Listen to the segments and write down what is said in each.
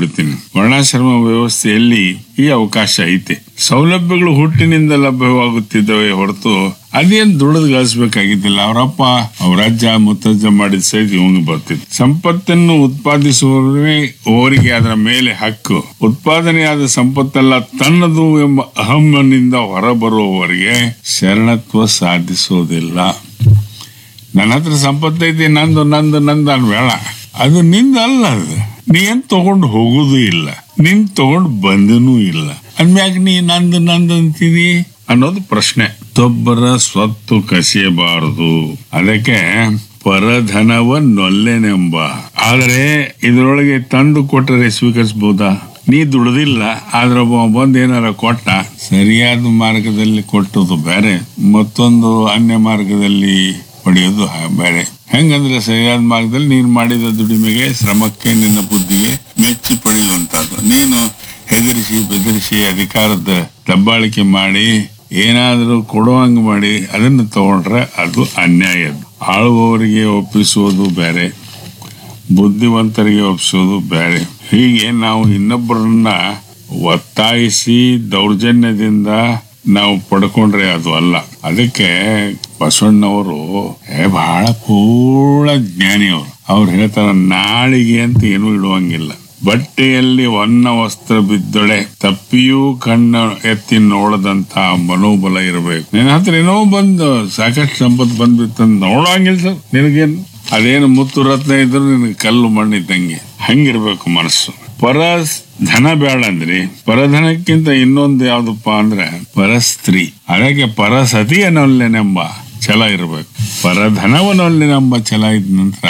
ಬಿಡ್ತೀನಿ ವರ್ಣಾಶ್ರಮ ವ್ಯವಸ್ಥೆಯಲ್ಲಿ ಈ ಅವಕಾಶ ಐತೆ ಸೌಲಭ್ಯಗಳು ಹುಟ್ಟಿನಿಂದ ಲಭ್ಯವಾಗುತ್ತಿದ್ದವೆ ಹೊರತು ಅದೇನ್ ದುಡಿದು ಗಳಿಸ್ಬೇಕಾಗಿದ್ದಿಲ್ಲ ಅವರಪ್ಪ ಅವ್ರ ಅಜ್ಜ ಮುತ್ತಜ್ಜ ಮಾಡಿದ ಸಹಿತ ಇವಂಗ್ ಬರ್ತಿತ್ತು ಸಂಪತ್ತನ್ನು ಉತ್ಪಾದಿಸುವವರೇ ಅವರಿಗೆ ಅದರ ಮೇಲೆ ಹಕ್ಕು ಉತ್ಪಾದನೆಯಾದ ಸಂಪತ್ತೆಲ್ಲ ತನ್ನದು ಎಂಬ ಅಹಮ್ಮನಿಂದ ಹೊರಬರುವವರಿಗೆ ಶರಣತ್ವ ಸಾಧಿಸೋದಿಲ್ಲ ನನ್ನ ಹತ್ರ ಸಂಪತ್ತೈತಿ ನಂದು ನಂದು ನಂದು ಅನ್ಬೇಡ ಅದು ನಿಂದ ಅಲ್ಲ ಅದು ನೀ ಏನ್ ತಗೊಂಡು ಹೋಗುದು ಇಲ್ಲ ನಿನ್ ತಗೊಂಡು ಬಂದನೂ ಇಲ್ಲ ಅದ್ಮ್ಯಾಗ ನೀ ನಂದು ನಂದು ಅಂತಿದಿ ಅನ್ನೋದು ಪ್ರಶ್ನೆ ತೊಬ್ಬರ ಸ್ವತ್ತು ಕಸಿಯಬಾರದು ಅದಕ್ಕೆ ಪರಧನವನ್ನೊಲ್ಲೆನೆಂಬ ಆದರೆ ಇದರೊಳಗೆ ತಂದು ಕೊಟ್ಟರೆ ಸ್ವೀಕರಿಸಬಹುದಾ ನೀ ದುಡ್ದಿಲ್ಲ ಆದ್ರೆ ಒಬ್ಬ ಬಂದು ಏನಾರ ಕೊಟ್ಟ ಸರಿಯಾದ ಮಾರ್ಗದಲ್ಲಿ ಕೊಟ್ಟದು ಬೇರೆ ಮತ್ತೊಂದು ಅನ್ಯ ಮಾರ್ಗದಲ್ಲಿ ಪಡೆಯೋದು ಹ- ಬೇರೆ ಹೆಂಗಂದ್ರೆ ಸರಿಯಾದ ಮಾರ್ಗದಲ್ಲಿ ನೀನು ಮಾಡಿದ ದುಡಿಮೆಗೆ ಶ್ರಮಕ್ಕೆ ನಿನ್ನ ಬುದ್ಧಿಗೆ ಮೆಚ್ಚಿ ಪಡೆಯುವಂತದ್ದು ನೀನು ಹೆದರಿಸಿ ಬೆದರಿಸಿ ಅಧಿಕಾರದ ದಬ್ಬಾಳಿಕೆ ಮಾಡಿ ಏನಾದರೂ ಕೊಡುವಂಗ ಮಾಡಿ ಅದನ್ನು ತಗೊಂಡ್ರೆ ಅದು ಅನ್ಯಾಯ ಆಳುವವರಿಗೆ ಒಪ್ಪಿಸುವುದು ಬೇರೆ ಬುದ್ಧಿವಂತರಿಗೆ ಒಪ್ಪಿಸೋದು ಬೇರೆ ಹೀಗೆ ನಾವು ಇನ್ನೊಬ್ಬರನ್ನ ಒತ್ತಾಯಿಸಿ ದೌರ್ಜನ್ಯದಿಂದ ನಾವು ಪಡ್ಕೊಂಡ್ರೆ ಅದು ಅಲ್ಲ ಅದಕ್ಕೆ ಬಸವಣ್ಣವರು ಏ ಬಹಳ ಪೂರ್ಣ ಜ್ಞಾನಿ ಅವರು ಅವ್ರು ಹೇಳ್ತಾರ ನಾಳಿಗೆ ಅಂತ ಏನೂ ಇಡುವಂಗಿಲ್ಲ ಬಟ್ಟೆಯಲ್ಲಿ ಹೊನ್ನ ವಸ್ತ್ರ ಬಿದ್ದೊಳೆ ತಪ್ಪಿಯೂ ಕಣ್ಣ ಎತ್ತಿ ನೋಡದಂತ ಮನೋಬಲ ಇರಬೇಕು ನಿನ್ನ ಹತ್ರ ಏನೋ ಬಂದು ಸಾಕಷ್ಟು ಸಂಪತ್ತು ಬಂದ್ಬಿತ್ತಂತ ನೋಡಂಗಿಲ್ಲ ಸರ್ ನಿನಗೇನು ಅದೇನು ಮುತ್ತು ರತ್ನ ಇದ್ರು ನಿನಗೆ ಕಲ್ಲು ಮಣ್ಣಿದ್ದಂಗೆ ಹಂಗಿರ್ಬೇಕು ಮನಸ್ಸು ಪರ ಧನ ಬೇಡ ಅಂದ್ರಿ ಪರಧನಕ್ಕಿಂತ ಇನ್ನೊಂದು ಯಾವ್ದಪ್ಪ ಅಂದ್ರೆ ಪರಸ್ತ್ರೀ ಅದಕ್ಕೆ ಪರಸತಿ ಅನ್ನೋಲ್ಲೆನೆಂಬ ಛಲ ಇರಬೇಕು ಪರಧನವನ್ನೊಲ್ಲೆನೆಂಬ ಛಲ ಇದ್ದ ನಂತರ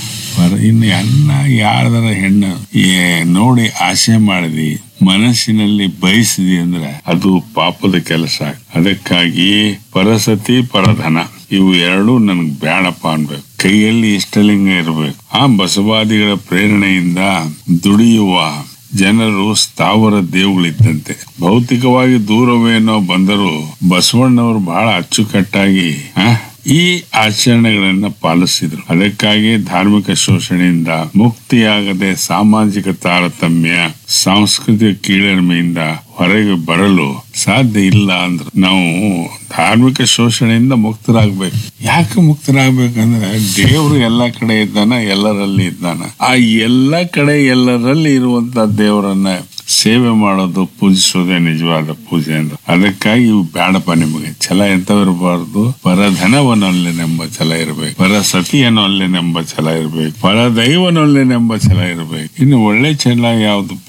ಪರ ಇನ್ನು ಎಲ್ಲ ಯಾರ್ದಾರ ಹೆಣ್ಣು ಏ ನೋಡಿ ಆಸೆ ಮಾಡಿದಿ ಮನಸ್ಸಿನಲ್ಲಿ ಬಯಸಿದಿ ಅಂದ್ರೆ ಅದು ಪಾಪದ ಕೆಲಸ ಅದಕ್ಕಾಗಿ ಪರಸತಿ ಪರಧನ ಇವು ಎರಡು ನನ್ಗೆ ಬೇಡಪ್ಪ ಅನ್ಬೇಕು ಕೈಯಲ್ಲಿ ಇಷ್ಟಲಿಂಗ ಇರಬೇಕು ಆ ಬಸವಾದಿಗಳ ಪ್ರೇರಣೆಯಿಂದ ದುಡಿಯುವ ಜನರು ಸ್ಥಾವರ ದೇವುಗಳಿದ್ದಂತೆ ಭೌತಿಕವಾಗಿ ದೂರವೇನೋ ಬಂದರೂ ಬಸವಣ್ಣವರು ಬಹಳ ಅಚ್ಚುಕಟ್ಟಾಗಿ ಆ, ಈ ಆಚರಣೆಗಳನ್ನ ಪಾಲಿಸಿದ್ರು ಅದಕ್ಕಾಗಿ ಧಾರ್ಮಿಕ ಶೋಷಣೆಯಿಂದ ಮುಕ್ತಿಯಾಗದೆ ಸಾಮಾಜಿಕ ತಾರತಮ್ಯ ಸಾಂಸ್ಕೃತಿಕ ಕೀಳರಿಮೆಯಿಂದ ಹೊರಗೆ ಬರಲು ಸಾಧ್ಯ ಇಲ್ಲ ಅಂದ್ರೆ ನಾವು ಧಾರ್ಮಿಕ ಶೋಷಣೆಯಿಂದ ಮುಕ್ತರಾಗ್ಬೇಕು ಯಾಕೆ ಮುಕ್ತರಾಗ್ಬೇಕಂದ್ರೆ ದೇವರು ಎಲ್ಲ ಕಡೆ ಇದ್ದಾನ ಎಲ್ಲರಲ್ಲಿ ಇದ್ದಾನ ಆ ಎಲ್ಲ ಕಡೆ ಎಲ್ಲರಲ್ಲಿ ಇರುವಂತ ದೇವರನ್ನ ಸೇವೆ ಮಾಡೋದು ಪೂಜಿಸೋದೇ ನಿಜವಾದ ಪೂಜೆ ಅಂತ ಅದಕ್ಕಾಗಿ ಇವು ಬೇಡಪ್ಪ ನಿಮಗೆ ಛಲ ಎಂತವಿರಬಾರ್ದು ಪರಧನವನೊಲ್ಲೆನೆಂಬ ಛಲ ಇರಬೇಕು ಪರ ಸತಿಯನೊಲ್ಲೆನೆಂಬ ಛಲ ಇರಬೇಕು ಪರ ದೈವನೊಲ್ಲೆನೆಂಬ ಛಲ ಇರಬೇಕು ಇನ್ನು ಒಳ್ಳೆ ಛಲ ಯಾವ್ದಪ್ಪ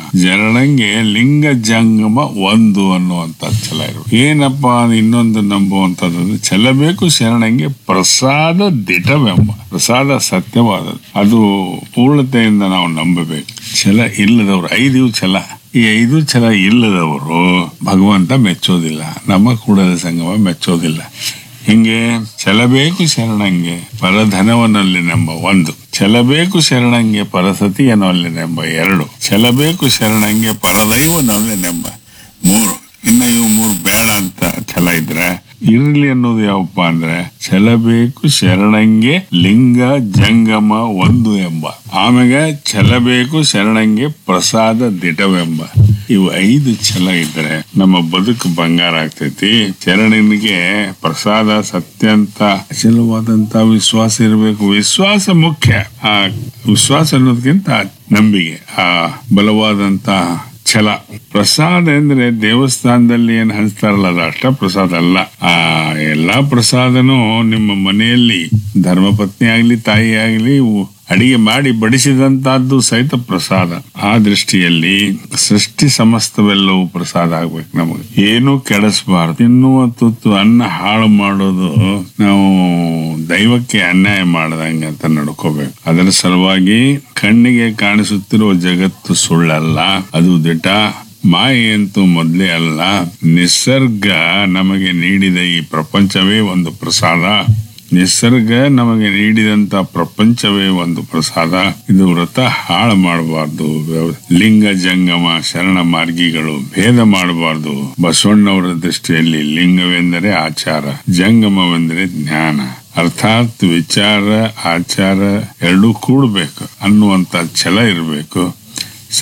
ಜರಣಂಗೆ ಲಿಂಗ ಜಂಗಮ ಒಂದು ಅನ್ನುವಂತ ಛಲ ಇರಬೇಕು ಏನಪ್ಪ ಇನ್ನೊಂದು ನಂಬುವಂತದ್ದು ಛಲ ಬೇಕು ಶರಣಂಗೆ ಪ್ರಸಾದ ದಿಟವೆಂಬ ಪ್ರಸಾದ ಸತ್ಯವಾದದ್ದು ಅದು ಪೂರ್ಣತೆಯಿಂದ ನಾವು ನಂಬಬೇಕು ಛಲ ಇಲ್ಲದವ್ರು ಐದು ಛಲ ಈ ಐದು ಛಲ ಇಲ್ಲದವರು ಭಗವಂತ ಮೆಚ್ಚೋದಿಲ್ಲ ನಮ್ಮ ಕೂಡಲ ಸಂಗಮ ಮೆಚ್ಚೋದಿಲ್ಲ ಹಿಂಗೆ ಛಲಬೇಕು ಶರಣಂಗೆ ಪರಧನವನಲ್ಲಿ ನೆಂಬ ಒಂದು ಛಲಬೇಕು ಶರಣಂಗೆ ಪರಸತಿಯನಲ್ಲಿ ನೆಂಬ ಎರಡು ಛಲಬೇಕು ಶರಣಂಗೆ ಪರದೈವನಲ್ಲಿ ನೆಂಬ ಮೂರು ಇನ್ನು ಇವು ಮೂರು ಬೇಡ ಅಂತ ಛಲ ಇದ್ರೆ ಇರ್ಲಿ ಅನ್ನೋದು ಯಾವಪ್ಪ ಅಂದ್ರೆ ಛಲಬೇಕು ಶರಣಂಗೆ ಲಿಂಗ ಜಂಗಮ ಒಂದು ಎಂಬ ಆಮೇಲೆ ಛಲಬೇಕು ಶರಣಂಗೆ ಪ್ರಸಾದ ದಿಟವೆಂಬ ಇವು ಐದು ಛಲ ಇದ್ರೆ ನಮ್ಮ ಬದುಕು ಬಂಗಾರ ಆಗ್ತೈತಿ ಶರಣನಿಗೆ ಪ್ರಸಾದ ಸತ್ಯ ಅಂತ ಅಚಲವಾದಂತ ವಿಶ್ವಾಸ ಇರಬೇಕು ವಿಶ್ವಾಸ ಮುಖ್ಯ ಆ ವಿಶ್ವಾಸ ಅನ್ನೋದಕ್ಕಿಂತ ನಂಬಿಕೆ ಆ ಬಲವಾದಂತ ಛಲ ಪ್ರಸಾದ ಅಂದ್ರೆ ದೇವಸ್ಥಾನದಲ್ಲಿ ಏನ್ ಹಂಚ್ತಾರಲ್ಲ ಅದು ಅಷ್ಟ ಪ್ರಸಾದ ಅಲ್ಲ ಆ ಎಲ್ಲಾ ಪ್ರಸಾದನು ನಿಮ್ಮ ಮನೆಯಲ್ಲಿ ಧರ್ಮಪತ್ನಿ ಆಗ್ಲಿ ತಾಯಿ ಆಗ್ಲಿ ಉ- ಅಡಿಗೆ ಮಾಡಿ ಬಡಿಸಿದಂತಹದ್ದು ಸಹಿತ ಪ್ರಸಾದ ಆ ದೃಷ್ಟಿಯಲ್ಲಿ ಸೃಷ್ಟಿ ಸಮಸ್ತವೆಲ್ಲವೂ ಪ್ರಸಾದ ಆಗ್ಬೇಕು ನಮಗೆ ಏನು ಕೆಡಿಸಬಾರದು ತಿನ್ನುವ ತುತ್ತು ಅನ್ನ ಹಾಳು ಮಾಡೋದು ನಾವು ದೈವಕ್ಕೆ ಅನ್ಯಾಯ ಮಾಡದಂಗೆ ಅಂತ ನಡ್ಕೋಬೇಕು ಅದರ ಸಲುವಾಗಿ ಕಣ್ಣಿಗೆ ಕಾಣಿಸುತ್ತಿರುವ ಜಗತ್ತು ಸುಳ್ಳಲ್ಲ ಅದು ದಿಟ ಮಾಯೆ ಅಂತೂ ಮೊದಲೇ ಅಲ್ಲ ನಿಸರ್ಗ ನಮಗೆ ನೀಡಿದ ಈ ಪ್ರಪಂಚವೇ ಒಂದು ಪ್ರಸಾದ ನಿಸರ್ಗ ನಮಗೆ ನೀಡಿದಂತ ಪ್ರಪಂಚವೇ ಒಂದು ಪ್ರಸಾದ ಇದು ವ್ರತ ಹಾಳು ಮಾಡಬಾರ್ದು ಲಿಂಗ ಜಂಗಮ ಶರಣ ಮಾರ್ಗಿಗಳು ಭೇದ ಮಾಡಬಾರ್ದು ಬಸವಣ್ಣವರ ದೃಷ್ಟಿಯಲ್ಲಿ ಲಿಂಗವೆಂದರೆ ಆಚಾರ ಜಂಗಮವೆಂದರೆ ಜ್ಞಾನ ಅರ್ಥಾತ್ ವಿಚಾರ ಆಚಾರ ಎರಡೂ ಕೂಡಬೇಕು ಅನ್ನುವಂತ ಛಲ ಇರಬೇಕು